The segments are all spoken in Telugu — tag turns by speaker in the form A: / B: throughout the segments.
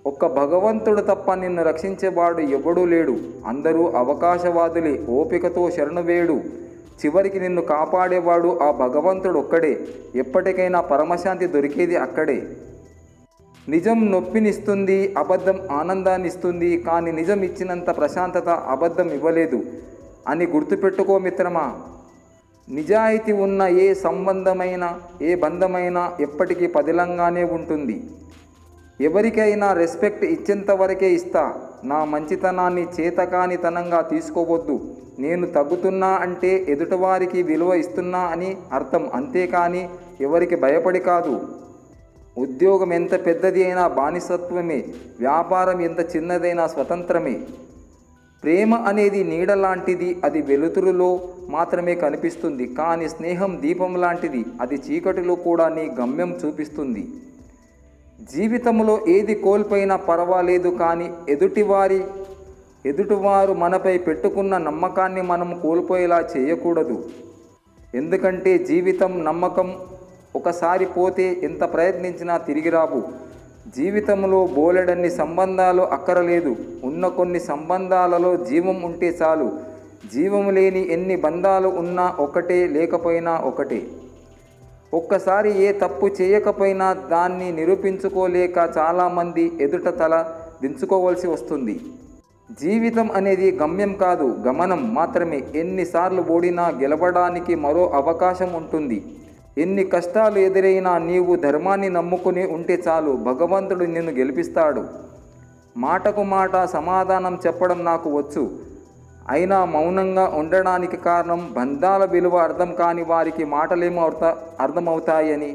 A: ఒక్క భగవంతుడు తప్ప నిన్ను రక్షించేవాడు ఎవడూ లేడు అందరూ అవకాశవాదులే ఓపికతో శరణు వేడు చివరికి నిన్ను కాపాడేవాడు ఆ భగవంతుడు ఒక్కడే ఎప్పటికైనా పరమశాంతి దొరికేది అక్కడే నిజం నొప్పినిస్తుంది అబద్ధం ఆనందాన్ని ఇస్తుంది కానీ నిజం ఇచ్చినంత ప్రశాంతత అబద్ధం ఇవ్వలేదు అని గుర్తుపెట్టుకో మిత్రమా నిజాయితీ ఉన్న ఏ సంబంధమైన ఏ బంధమైనా ఎప్పటికీ పదిలంగానే ఉంటుంది ఎవరికైనా రెస్పెక్ట్ ఇచ్చేంత వరకే ఇస్తా నా మంచితనాన్ని చేతకానితనంగా తీసుకోవద్దు నేను తగ్గుతున్నా అంటే ఎదుటివారికి విలువ ఇస్తున్నా అని అర్థం అంతేకాని ఎవరికి భయపడి కాదు ఉద్యోగం ఎంత పెద్దది అయినా బానిసత్వమే వ్యాపారం ఎంత చిన్నదైనా స్వతంత్రమే ప్రేమ అనేది నీడ లాంటిది అది వెలుతురులో మాత్రమే కనిపిస్తుంది కానీ స్నేహం దీపం లాంటిది అది చీకటిలో కూడా నీ గమ్యం చూపిస్తుంది జీవితంలో ఏది కోల్పోయినా పర్వాలేదు కానీ ఎదుటివారి ఎదుటివారు మనపై పెట్టుకున్న నమ్మకాన్ని మనం కోల్పోయేలా చేయకూడదు ఎందుకంటే జీవితం నమ్మకం ఒకసారి పోతే ఎంత ప్రయత్నించినా తిరిగి రావు జీవితంలో బోలెడన్ని సంబంధాలు అక్కరలేదు ఉన్న కొన్ని సంబంధాలలో జీవం ఉంటే చాలు జీవం లేని ఎన్ని బంధాలు ఉన్నా ఒకటే లేకపోయినా ఒకటే ఒక్కసారి ఏ తప్పు చేయకపోయినా దాన్ని నిరూపించుకోలేక చాలామంది ఎదుట తల దించుకోవాల్సి వస్తుంది జీవితం అనేది గమ్యం కాదు గమనం మాత్రమే ఎన్నిసార్లు ఓడినా గెలవడానికి మరో అవకాశం ఉంటుంది ఎన్ని కష్టాలు ఎదురైనా నీవు ధర్మాన్ని నమ్ముకుని ఉంటే చాలు భగవంతుడు నిన్ను గెలిపిస్తాడు మాటకు మాట సమాధానం చెప్పడం నాకు వచ్చు అయినా మౌనంగా ఉండడానికి కారణం బంధాల విలువ అర్థం కాని వారికి మాటలేమో అర్థ అర్థమవుతాయని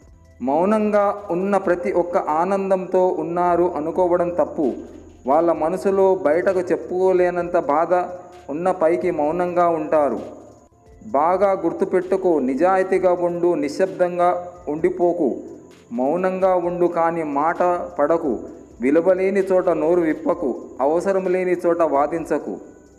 A: మౌనంగా ఉన్న ప్రతి ఒక్క ఆనందంతో ఉన్నారు అనుకోవడం తప్పు వాళ్ళ మనసులో బయటకు చెప్పుకోలేనంత బాధ ఉన్న పైకి మౌనంగా ఉంటారు బాగా గుర్తుపెట్టుకో నిజాయితీగా ఉండు నిశ్శబ్దంగా ఉండిపోకు మౌనంగా ఉండు కానీ మాట పడకు విలువలేని చోట నోరు విప్పకు అవసరం లేని చోట వాదించకు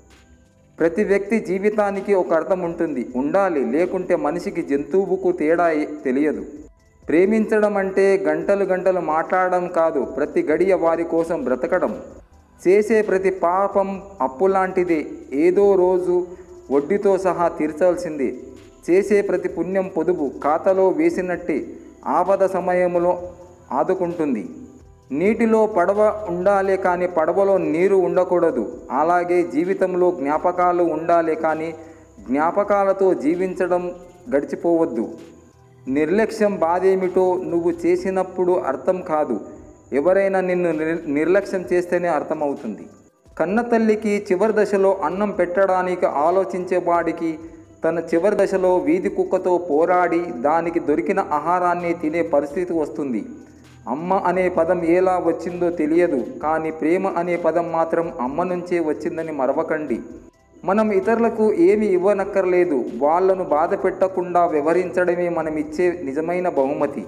A: ప్రతి వ్యక్తి జీవితానికి ఒక అర్థం ఉంటుంది ఉండాలి లేకుంటే మనిషికి జంతువుకు తేడా ఏ- తెలియదు ప్రేమించడం అంటే గంటలు గంటలు మాట్లాడడం కాదు ప్రతి గడియ వారి కోసం బ్రతకడం చేసే ప్రతి పాపం అప్పులాంటిదే ఏదో రోజు వడ్డీతో సహా తీర్చాల్సిందే చేసే ప్రతి పుణ్యం పొదుపు ఖాతాలో వేసినట్టే ఆపద సమయంలో ఆదుకుంటుంది నీటిలో పడవ ఉండాలి కానీ పడవలో నీరు ఉండకూడదు అలాగే జీవితంలో జ్ఞాపకాలు ఉండాలి కానీ జ్ఞాపకాలతో జీవించడం గడిచిపోవద్దు నిర్లక్ష్యం బాధేమిటో నువ్వు చేసినప్పుడు అర్థం కాదు ఎవరైనా నిన్ను నిర్- నిర్లక్ష్యం చేస్తేనే అర్థమవుతుంది కన్న తల్లికి చివరి దశలో అన్నం పెట్టడానికి ఆలోచించే వాడికి తన చివరి దశలో వీధి కుక్కతో పోరాడి దానికి దొరికిన ఆహారాన్ని తినే పరిస్థితి వస్తుంది అమ్మ అనే పదం ఎలా వచ్చిందో తెలియదు కానీ ప్రేమ అనే పదం మాత్రం అమ్మ నుంచే వచ్చిందని మరవకండి మనం ఇతరులకు ఏమి ఇవ్వనక్కర్లేదు వాళ్ళను బాధ పెట్టకుండా వ్యవహరించడమే మనం ఇచ్చే నిజమైన బహుమతి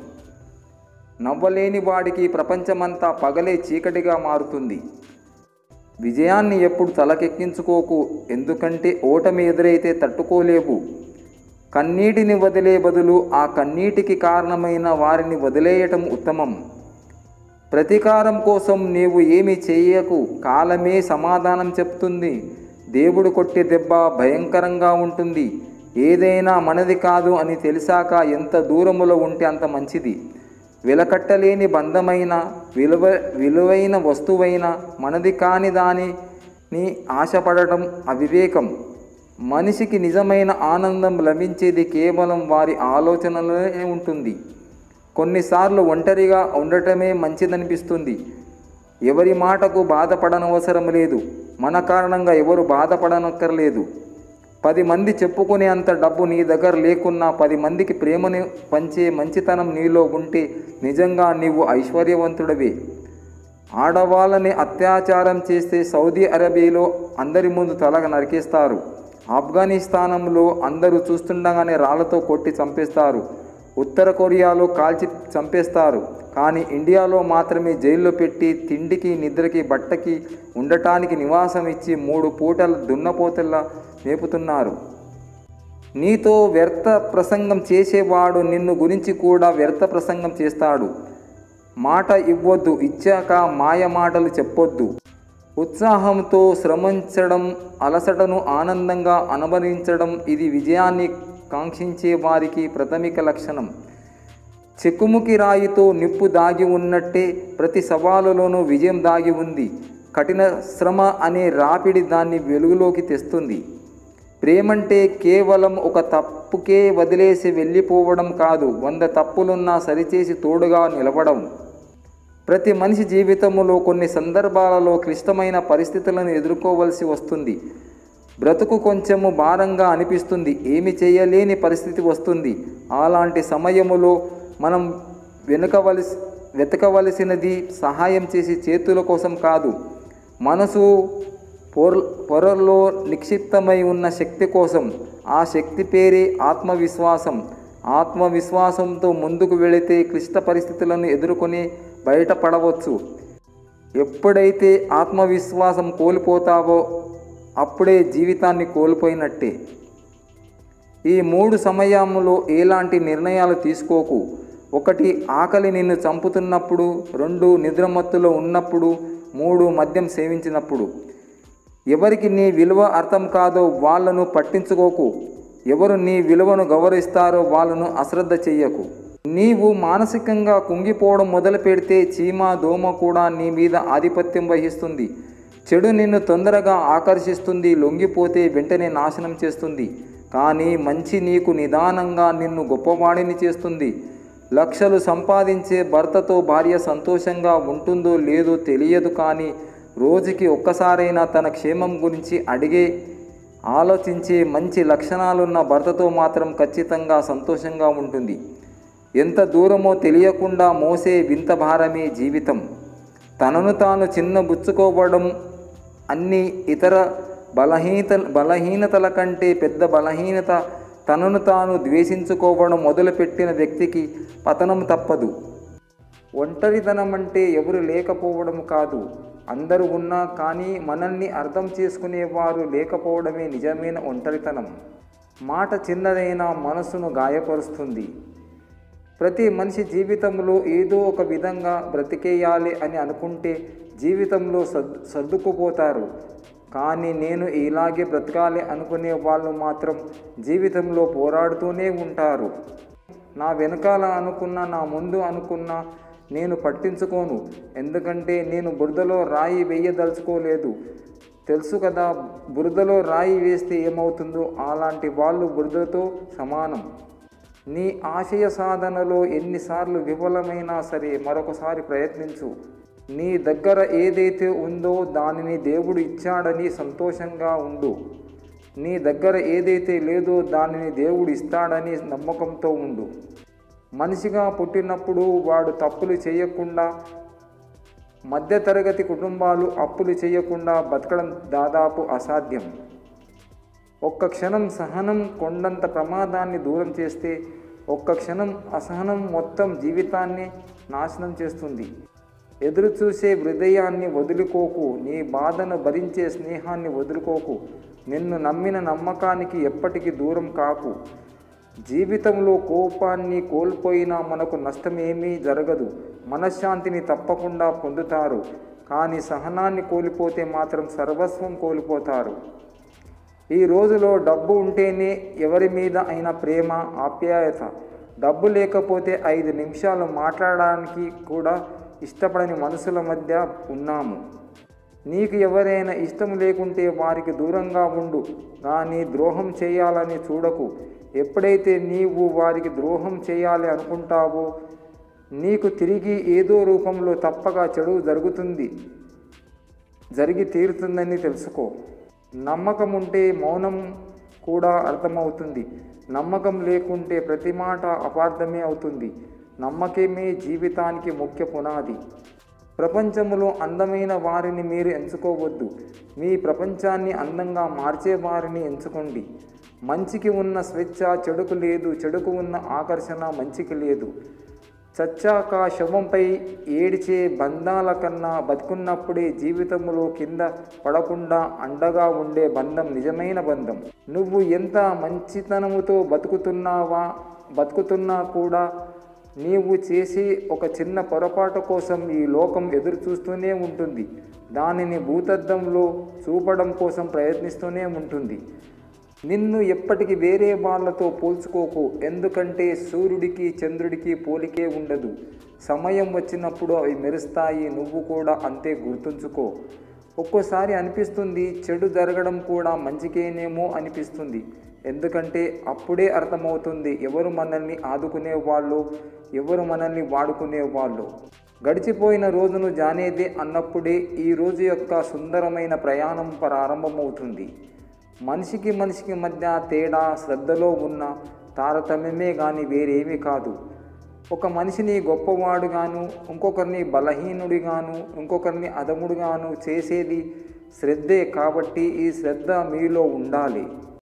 A: నవ్వలేని వాడికి ప్రపంచమంతా పగలే చీకటిగా మారుతుంది విజయాన్ని ఎప్పుడు తలకెక్కించుకోకు ఎందుకంటే ఓటమి ఎదురైతే తట్టుకోలేవు కన్నీటిని వదిలే బదులు ఆ కన్నీటికి కారణమైన వారిని వదిలేయటం ఉత్తమం ప్రతీకారం కోసం నీవు ఏమి చేయకు కాలమే సమాధానం చెప్తుంది దేవుడు కొట్టే దెబ్బ భయంకరంగా ఉంటుంది ఏదైనా మనది కాదు అని తెలిసాక ఎంత దూరములో ఉంటే అంత మంచిది వెలకట్టలేని బంధమైన విలువ విలువైన వస్తువైన మనది కాని దానిని ఆశపడటం అవివేకం మనిషికి నిజమైన ఆనందం లభించేది కేవలం వారి ఆలోచనలోనే ఉంటుంది కొన్నిసార్లు ఒంటరిగా ఉండటమే మంచిదనిపిస్తుంది ఎవరి మాటకు బాధపడనవసరం లేదు మన కారణంగా ఎవరు బాధపడనక్కర్లేదు పది మంది చెప్పుకునే అంత డబ్బు నీ దగ్గర లేకున్నా పది మందికి ప్రేమను పంచే మంచితనం నీలో ఉంటే నిజంగా నీవు ఐశ్వర్యవంతుడవే ఆడవాళ్ళని అత్యాచారం చేస్తే సౌదీ అరేబియాలో అందరి ముందు తల నరికేస్తారు ఆఫ్ఘనిస్తానంలో అందరూ చూస్తుండగానే రాళ్లతో కొట్టి చంపేస్తారు ఉత్తర కొరియాలో కాల్చి చంపేస్తారు కానీ ఇండియాలో మాత్రమే జైల్లో పెట్టి తిండికి నిద్రకి బట్టకి ఉండటానికి నివాసం ఇచ్చి మూడు పూటల దున్నపోతల్లా మేపుతున్నారు నీతో వ్యర్థ ప్రసంగం చేసేవాడు నిన్ను గురించి కూడా వ్యర్థ ప్రసంగం చేస్తాడు మాట ఇవ్వొద్దు ఇచ్చాక మాయ మాటలు చెప్పొద్దు ఉత్సాహంతో శ్రమించడం అలసటను ఆనందంగా అనుభవించడం ఇది విజయాన్ని కాంక్షించే వారికి ప్రాథమిక లక్షణం చెక్కుముకి రాయితో నిప్పు దాగి ఉన్నట్టే ప్రతి సవాలులోనూ విజయం దాగి ఉంది కఠిన శ్రమ అనే రాపిడి దాన్ని వెలుగులోకి తెస్తుంది ప్రేమంటే కేవలం ఒక తప్పుకే వదిలేసి వెళ్ళిపోవడం కాదు వంద తప్పులున్నా సరిచేసి తోడుగా నిలవడం ప్రతి మనిషి జీవితంలో కొన్ని సందర్భాలలో క్లిష్టమైన పరిస్థితులను ఎదుర్కోవలసి వస్తుంది బ్రతుకు కొంచెము భారంగా అనిపిస్తుంది ఏమి చేయలేని పరిస్థితి వస్తుంది అలాంటి సమయములో మనం వెనుకవలసి వెతకవలసినది సహాయం చేసి చేతుల కోసం కాదు మనసు పొర పొరల్లో నిక్షిప్తమై ఉన్న శక్తి కోసం ఆ శక్తి పేరే ఆత్మవిశ్వాసం ఆత్మవిశ్వాసంతో ముందుకు వెళితే క్లిష్ట పరిస్థితులను ఎదుర్కొని బయటపడవచ్చు ఎప్పుడైతే ఆత్మవిశ్వాసం కోల్పోతావో అప్పుడే జీవితాన్ని కోల్పోయినట్టే ఈ మూడు సమయంలో ఎలాంటి నిర్ణయాలు తీసుకోకు ఒకటి ఆకలి నిన్ను చంపుతున్నప్పుడు రెండు నిద్రమత్తులో ఉన్నప్పుడు మూడు మద్యం సేవించినప్పుడు ఎవరికి నీ విలువ అర్థం కాదో వాళ్ళను పట్టించుకోకు ఎవరు నీ విలువను గౌరవిస్తారో వాళ్ళను అశ్రద్ధ చెయ్యకు నీవు మానసికంగా కుంగిపోవడం మొదలు పెడితే చీమ దోమ కూడా నీ మీద ఆధిపత్యం వహిస్తుంది చెడు నిన్ను తొందరగా ఆకర్షిస్తుంది లొంగిపోతే వెంటనే నాశనం చేస్తుంది కానీ మంచి నీకు నిదానంగా నిన్ను గొప్పవాడిని చేస్తుంది లక్షలు సంపాదించే భర్తతో భార్య సంతోషంగా ఉంటుందో లేదో తెలియదు కానీ రోజుకి ఒక్కసారైనా తన క్షేమం గురించి అడిగే ఆలోచించే మంచి లక్షణాలున్న భర్తతో మాత్రం ఖచ్చితంగా సంతోషంగా ఉంటుంది ఎంత దూరమో తెలియకుండా మోసే వింత భారమే జీవితం తనను తాను చిన్నబుచ్చుకోవడం అన్ని ఇతర బలహీనత బలహీనతల కంటే పెద్ద బలహీనత తనను తాను ద్వేషించుకోవడం మొదలుపెట్టిన వ్యక్తికి పతనం తప్పదు ఒంటరితనం అంటే ఎవరు లేకపోవడం కాదు అందరూ ఉన్నా కానీ మనల్ని అర్థం చేసుకునేవారు లేకపోవడమే నిజమైన ఒంటరితనం మాట చిన్నదైనా మనసును గాయపరుస్తుంది ప్రతి మనిషి జీవితంలో ఏదో ఒక విధంగా బ్రతికేయాలి అని అనుకుంటే జీవితంలో సర్దు సర్దుకుపోతారు కానీ నేను ఇలాగే బ్రతకాలి అనుకునే వాళ్ళు మాత్రం జీవితంలో పోరాడుతూనే ఉంటారు నా వెనకాల అనుకున్న నా ముందు అనుకున్న నేను పట్టించుకోను ఎందుకంటే నేను బురదలో రాయి వేయదలుచుకోలేదు తెలుసు కదా బురదలో రాయి వేస్తే ఏమవుతుందో అలాంటి వాళ్ళు బురదతో సమానం నీ ఆశయ సాధనలో ఎన్నిసార్లు విఫలమైనా సరే మరొకసారి ప్రయత్నించు నీ దగ్గర ఏదైతే ఉందో దానిని దేవుడు ఇచ్చాడని సంతోషంగా ఉండు నీ దగ్గర ఏదైతే లేదో దానిని దేవుడు ఇస్తాడని నమ్మకంతో ఉండు మనిషిగా పుట్టినప్పుడు వాడు తప్పులు చేయకుండా మధ్యతరగతి కుటుంబాలు అప్పులు చేయకుండా బతకడం దాదాపు అసాధ్యం ఒక్క క్షణం సహనం కొండంత ప్రమాదాన్ని దూరం చేస్తే ఒక్క క్షణం అసహనం మొత్తం జీవితాన్ని నాశనం చేస్తుంది ఎదురు చూసే హృదయాన్ని వదులుకోకు నీ బాధను భరించే స్నేహాన్ని వదులుకోకు నిన్ను నమ్మిన నమ్మకానికి ఎప్పటికీ దూరం కాకు జీవితంలో కోపాన్ని కోల్పోయినా మనకు నష్టమేమీ జరగదు మనశ్శాంతిని తప్పకుండా పొందుతారు కానీ సహనాన్ని కోల్పోతే మాత్రం సర్వస్వం కోల్పోతారు ఈ రోజులో డబ్బు ఉంటేనే ఎవరి మీద అయిన ప్రేమ ఆప్యాయత డబ్బు లేకపోతే ఐదు నిమిషాలు మాట్లాడడానికి కూడా ఇష్టపడని మనుషుల మధ్య ఉన్నాము నీకు ఎవరైనా ఇష్టం లేకుంటే వారికి దూరంగా ఉండు కానీ ద్రోహం చేయాలని చూడకు ఎప్పుడైతే నీవు వారికి ద్రోహం చేయాలి అనుకుంటావో నీకు తిరిగి ఏదో రూపంలో తప్పగా చెడు జరుగుతుంది జరిగి తీరుతుందని తెలుసుకో నమ్మకం ఉంటే మౌనం కూడా అర్థమవుతుంది నమ్మకం లేకుంటే ప్రతి మాట అపార్థమే అవుతుంది నమ్మకమే జీవితానికి ముఖ్య పునాది ప్రపంచంలో అందమైన వారిని మీరు ఎంచుకోవద్దు మీ ప్రపంచాన్ని అందంగా మార్చే వారిని ఎంచుకోండి మంచికి ఉన్న స్వేచ్ఛ చెడుకు లేదు చెడుకు ఉన్న ఆకర్షణ మంచికి లేదు చచ్చాక శవంపై ఏడిచే బంధాల కన్నా బతుకున్నప్పుడే జీవితంలో కింద పడకుండా అండగా ఉండే బంధం నిజమైన బంధం నువ్వు ఎంత మంచితనముతో బతుకుతున్నావా బతుకుతున్నా కూడా నీవు చేసే ఒక చిన్న పొరపాటు కోసం ఈ లోకం ఎదురు చూస్తూనే ఉంటుంది దానిని భూతద్దంలో చూపడం కోసం ప్రయత్నిస్తూనే ఉంటుంది నిన్ను ఎప్పటికీ వేరే వాళ్ళతో పోల్చుకోకు ఎందుకంటే సూర్యుడికి చంద్రుడికి పోలికే ఉండదు సమయం వచ్చినప్పుడు అవి మెరుస్తాయి నువ్వు కూడా అంతే గుర్తుంచుకో ఒక్కోసారి అనిపిస్తుంది చెడు జరగడం కూడా మంచికేనేమో అనిపిస్తుంది ఎందుకంటే అప్పుడే అర్థమవుతుంది ఎవరు మనల్ని ఆదుకునే వాళ్ళు ఎవరు మనల్ని వాడుకునే వాళ్ళు గడిచిపోయిన రోజును జానేదే అన్నప్పుడే ఈ రోజు యొక్క సుందరమైన ప్రయాణం ప్రారంభమవుతుంది మనిషికి మనిషికి మధ్య తేడా శ్రద్ధలో ఉన్న తారతమ్యమే కానీ వేరేమీ కాదు ఒక మనిషిని గొప్పవాడుగాను ఇంకొకరిని బలహీనుడిగాను ఇంకొకరిని అదముడుగాను చేసేది శ్రద్ధే కాబట్టి ఈ శ్రద్ధ మీలో ఉండాలి